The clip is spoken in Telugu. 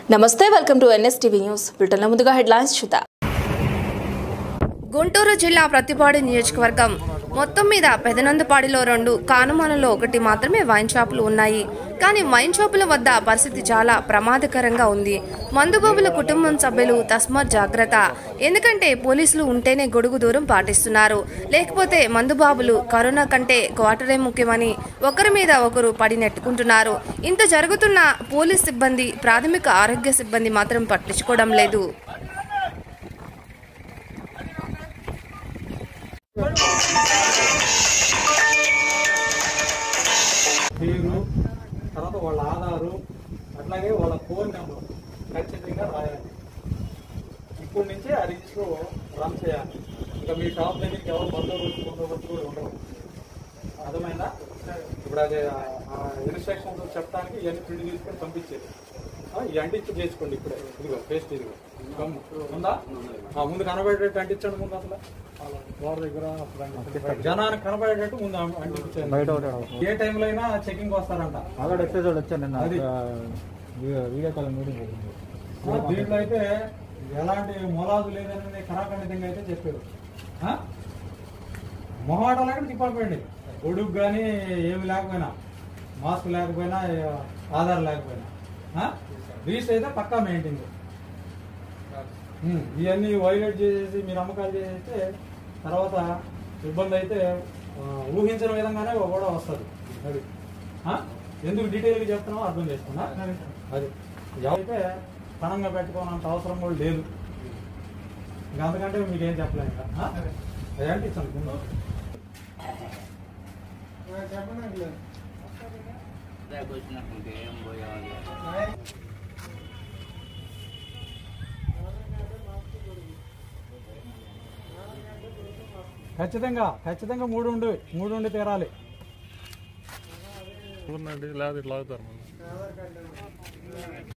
నమస్తే వెల్కమ్ టు ఎన్ఎస్టీవీ న్యూస్ బ్రిటన్లో ముందుగా హెడ్లైన్స్ చూద్దాం గుంటూరు జిల్లా ప్రతిపాడు నియోజకవర్గం మొత్తం మీద పెదనందుపాడిలో రెండు కానుమాలలో ఒకటి మాత్రమే వైన్ షాపులు ఉన్నాయి కానీ వైన్ షాపుల వద్ద పరిస్థితి చాలా ప్రమాదకరంగా ఉంది మందుబాబుల కుటుంబం సభ్యులు తస్మాత్ జాగ్రత్త ఎందుకంటే పోలీసులు ఉంటేనే గొడుగు దూరం పాటిస్తున్నారు లేకపోతే మందుబాబులు కరోనా కంటే క్వార్టరే ముఖ్యమని ఒకరి మీద ఒకరు పడి నెట్టుకుంటున్నారు ఇంత జరుగుతున్న పోలీస్ సిబ్బంది ప్రాథమిక ఆరోగ్య సిబ్బంది మాత్రం పట్టించుకోవడం లేదు పేరు తర్వాత వాళ్ళ ఆధారు అట్లాగే వాళ్ళ ఫోన్ నెంబర్ ఖచ్చితంగా రాయాలి ఇప్పటి నుంచే ఆ రిజిస్టర్ రన్ చేయాలి ఇంకా మీ షాప్ దగ్గరికి ఎవరు బందోబస్తు బందోబస్తు కూడా ఉండవు అర్థమైందా ఇప్పుడు అది ఇన్స్ట్రక్షన్స్ చెప్పడానికి ఇవన్నీ ప్రింట్ తీసుకొని పంపించేది ఆ, ఈ అంటించి చేసుకోండి ఇప్పుడే ఇదిగో పేస్ట్ ఇదిగో గమ్ము. ఉందా ఆ, ముందు కనబడేటట్టు అంటించండి ముందు అసలు వారి దగ్గర జనానికి కనబడేటట్టు ముందు అంటించండి బయట ఏ టైంలో అయినా చెకింగ్ వస్తారంట ఆల్రెడీ ఎక్సైజ్ వాళ్ళు వచ్చారు నిన్న అది. ఆ, వీ- వీడియో కాల్ మీటింగ్ జరిగింది. ఆ, దీంట్లో అయితే ఎలాంటి మొలాదు లేదని కరాఖండితంగా అయితే చెప్పారు ఆ? మొహాటం లేకుండా తిప్పకపోయింది గొడుగు కానీ ఏమి లేకపోయినా మాస్క్ లేకపోయినా ఏ, ఆధార్ లేకపోయినా ఆ? రీచ్ అయితే పక్కా మెయింటైన్ ఇవన్నీ వైలేట్ చేసేసి మీరు అమ్మకాలు చేసేస్తే తర్వాత ఇబ్బంది అయితే ఆ, ఊహించిన విధంగానే కూడా వస్తుంది అది ఆ? ఎందుకు డీటెయిల్గా చెప్తున్నామో అర్థం చేసుకున్నా అది ఎవరైతే పణంగా పెట్టుకోనంత అవసరం కూడా లేదు ఇంకా అంతకంటే మీకు ఏం చెప్పలేదు ఇంకా ఆ? అది అంటే ఇచ్చాను ముందు. ఖచ్చితంగా ఖచ్చితంగా మూడు ఉండి మూడు ఉండి తీరాలి ఉందండి లేదా ఇట్లా అవుతారు మళ్ళీ